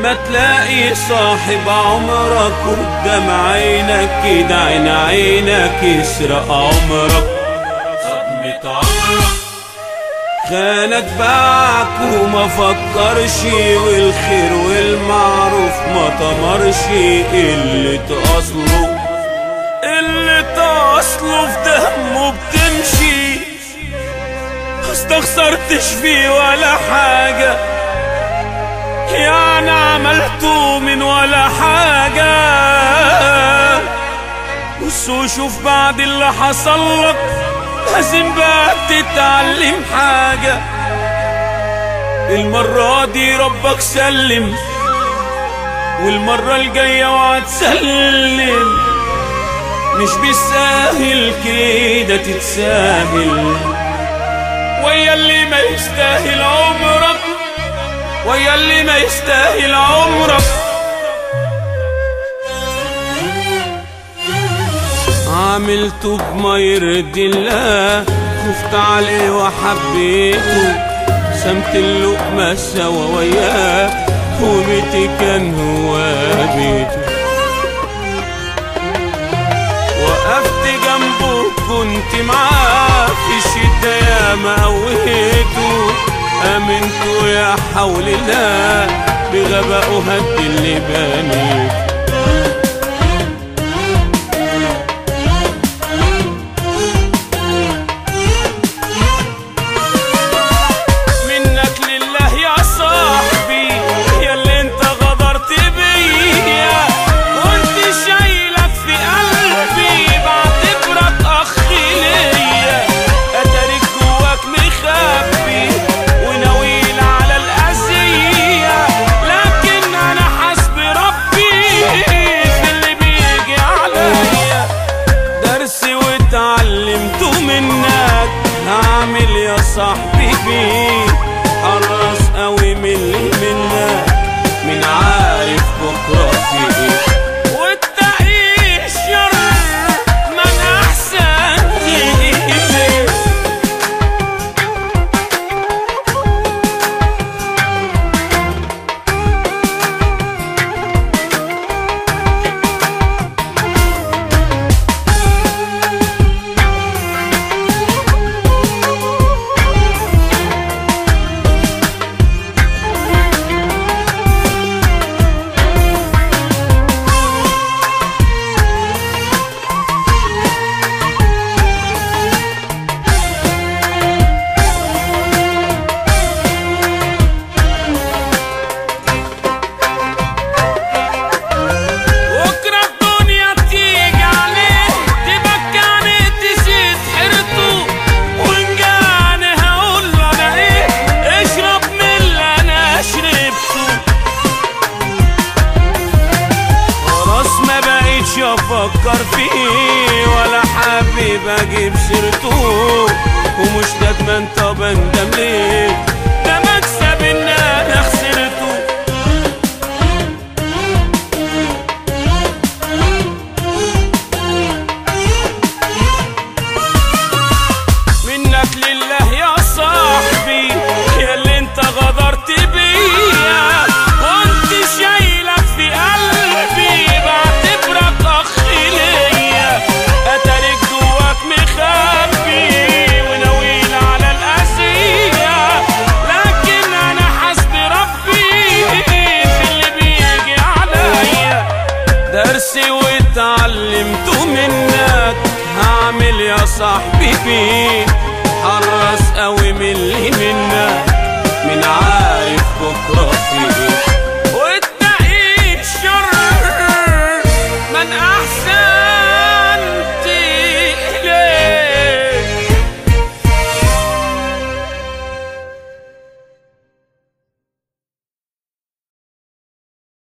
لما تلاقي صاحب عمرك قدام عينك كده عين عينك يسرق عمرك صدمة عمرك خانك باعك وما فكرش والخير والمعروف ما تمرش قلة اصله قلة اصله في دمه بتمشي استخسرتش فيه ولا حاجة يعني عملته من ولا حاجة بص وشوف بعد اللي حصل لك لازم بقى تتعلم حاجة المرة دي ربك سلم والمرة الجاية وهتسلم مش بالساهل كده تتساهل ويا اللي ما يستاهل عمرك ويا اللي ما يستاهل عمرك عملته بما يرضي الله خفت عليه وحبيته سمت اللقمة سوا وياه وبيتي كان هو بيته وقفت جنبه كنت معاه في الشتا يا ما قويته امنته يا حول الله بغبائه هد اللي بنيته منك لله يا صاحبي يا اللي انت غدرت بيا كنت شايلك في قلبي بعتبرك اخ ليا اتارك جواك مخبي وناويل على الاذيه لكن انا حسب ربي في اللي بيجي عليا درسي واتعلمته منك هعمل يا صاحبي بيه حرص قوي من اللي منك من عارف بكره في ايه واتقي الشر من احسن ليه بكرة الدنيا تيجي عليه تبكاني تزيد حيرته وإن جاني هقول له أنا إيه اشرب من اللي أنا شربته خلاص ما بقيتش أفكر فيه ولا حابب أجيب سيرته ومش ندمان طب أندم ليه ده مكسب إن أنا خسرته منك لله يا صاحبي يا اللي انت غدرت بيا كنت شايلك في قلبي بعتبرك اخ ليا اتارك جواك مخبي وناويل على الاسيه لكن انا حسب ربي في اللي بيجي عليا درسي واتعلمته منك هعمل يا صاحبي بيه